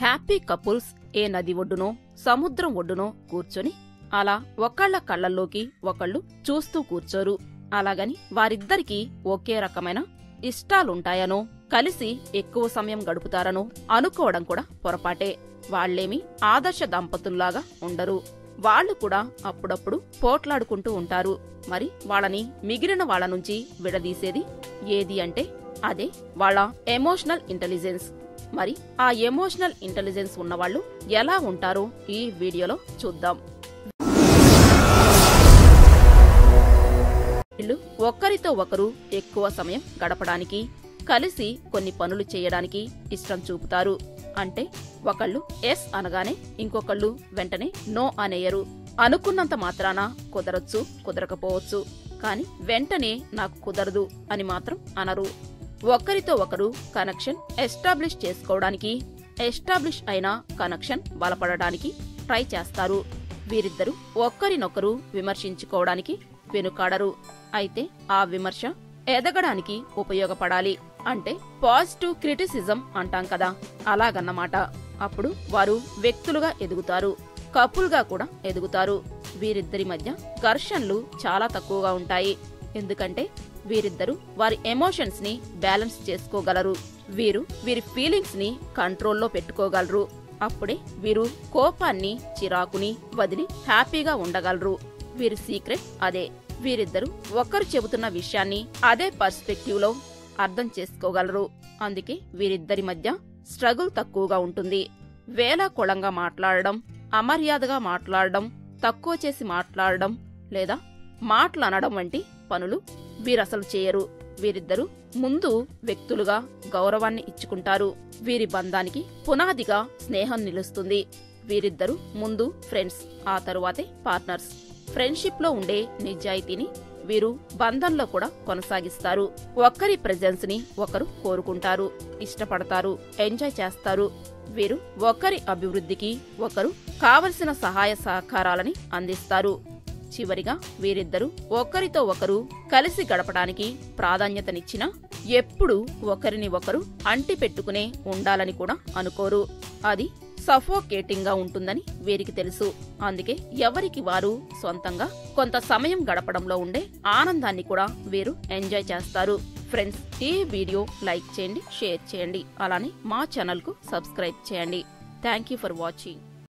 happy couples ఏ నది ఒడ్డునో సముద్రం ఒడ్డునో కూర్చొని అలా ఒకళ్ళ కళ్ళల్లోకి ఒకళ్ళు చూస్తూ కూర్చోరు అలాగని వారిద్దరికీ ఒకే రకమైన ఇష్టాలుంటాయనో కలిసి ఎక్కువ సమయం గడుపుతారనో అనుకోవడం కూడా పొరపాటే వాళ్లేమి ఆదర్శ దంపతుల్లాగా ఉండరు వాళ్ళు కూడా అప్పుడప్పుడు పోట్లాడుకుంటూ ఉంటారు మరి వాళ్ళని మిగిలిన వాళ్ళ నుంచి విడదీసేది ఏది అంటే అదే వాళ్ళ ఎమోషనల్ ఇంటెలిజెన్స్ మరి ఆ ఎమోషనల్ ఇంటెలిజెన్స్ ఉన్నవాళ్ళు ఎలా ఉంటారో ఈ వీడియోలో చూద్దాం వీళ్ళు ఒకరితో ఒకరు ఎక్కువ సమయం గడపడానికి కలిసి కొన్ని పనులు చేయడానికి ఇష్టం చూపుతారు అంటే ఒకళ్ళు ఎస్ అనగానే ఇంకొకళ్ళు వెంటనే నో అనేయరు అనుకున్నంత మాత్రాన కుదరొచ్చు కుదరకపోవచ్చు కాని వెంటనే నాకు కుదరదు అని మాత్రం అనరు ఒకరితో ఒకరు కనెక్షన్ ఎస్టాబ్లిష్ చేసుకోవడానికి ఎస్టాబ్లిష్ అయిన కనెక్షన్ బలపడడానికి ట్రై చేస్తారు వీరిద్దరూ ఒక్కరినొకరు విమర్శించుకోవడానికి వెనుకాడరు అయితే ఆ విమర్శ ఎదగడానికి ఉపయోగపడాలి అంటే పాజిటివ్ క్రిటిసిజం అంటాం కదా అలాగన్నమాట అప్పుడు వారు వ్యక్తులుగా ఎదుగుతారు కపుల్గా కూడా ఎదుగుతారు వీరిద్దరి మధ్య ఘర్షణలు చాలా తక్కువగా ఉంటాయి ఎందుకంటే వీరిద్దరూ వారి ఎమోషన్స్ ని బ్యాలెన్స్ చేసుకోగలరు వీరు వీరి ఫీలింగ్స్ ని కంట్రోల్లో పెట్టుకోగలరు అప్పుడే వీరు కోపాన్ని చిరాకుని వదిలి హ్యాపీగా ఉండగలరు వీరి సీక్రెట్ అదే వీరిద్దరూ ఒకరు చెబుతున్న విషయాన్ని అదే పర్స్పెక్టివ్ లో అర్థం చేసుకోగలరు అందుకే వీరిద్దరి మధ్య స్ట్రగుల్ తక్కువగా ఉంటుంది వేల కొళంగా మాట్లాడడం అమర్యాదగా మాట్లాడడం తక్కువ చేసి మాట్లాడడం లేదా మాటలనడం వంటి పనులు వీరసలు చేయరు వీరిద్దరూ ముందు వ్యక్తులుగా గౌరవాన్ని ఇచ్చుకుంటారు వీరి బంధానికి పునాదిగా స్నేహం నిలుస్తుంది వీరిద్దరూ ముందు ఫ్రెండ్స్ ఆ తరువాతే పార్ట్నర్స్ ఫ్రెండ్షిప్ లో ఉండే నిజాయితీని వీరు బంధంలో కూడా కొనసాగిస్తారు ఒకరి ప్రెజెన్స్ ని ఒకరు కోరుకుంటారు ఇష్టపడతారు ఎంజాయ్ చేస్తారు వీరు ఒకరి అభివృద్ధికి ఒకరు కావలసిన సహాయ సహకారాలని అందిస్తారు చివరిగా వీరిద్దరూ ఒకరితో ఒకరు కలిసి గడపడానికి ప్రాధాన్యతనిచ్చినా ఎప్పుడూ ఒకరిని ఒకరు అంటి పెట్టుకునే ఉండాలని కూడా అనుకోరు అది సఫోకేటింగ్ గా ఉంటుందని వీరికి తెలుసు అందుకే ఎవరికి వారు సొంతంగా కొంత సమయం గడపడంలో ఉండే ఆనందాన్ని కూడా వీరు ఎంజాయ్ చేస్తారు ఫ్రెండ్స్ ఈ వీడియో లైక్ చేయండి షేర్ చేయండి అలానే మా ఛానల్ కు సబ్స్క్రైబ్ చేయండి థ్యాంక్ యూ ఫర్ వాచింగ్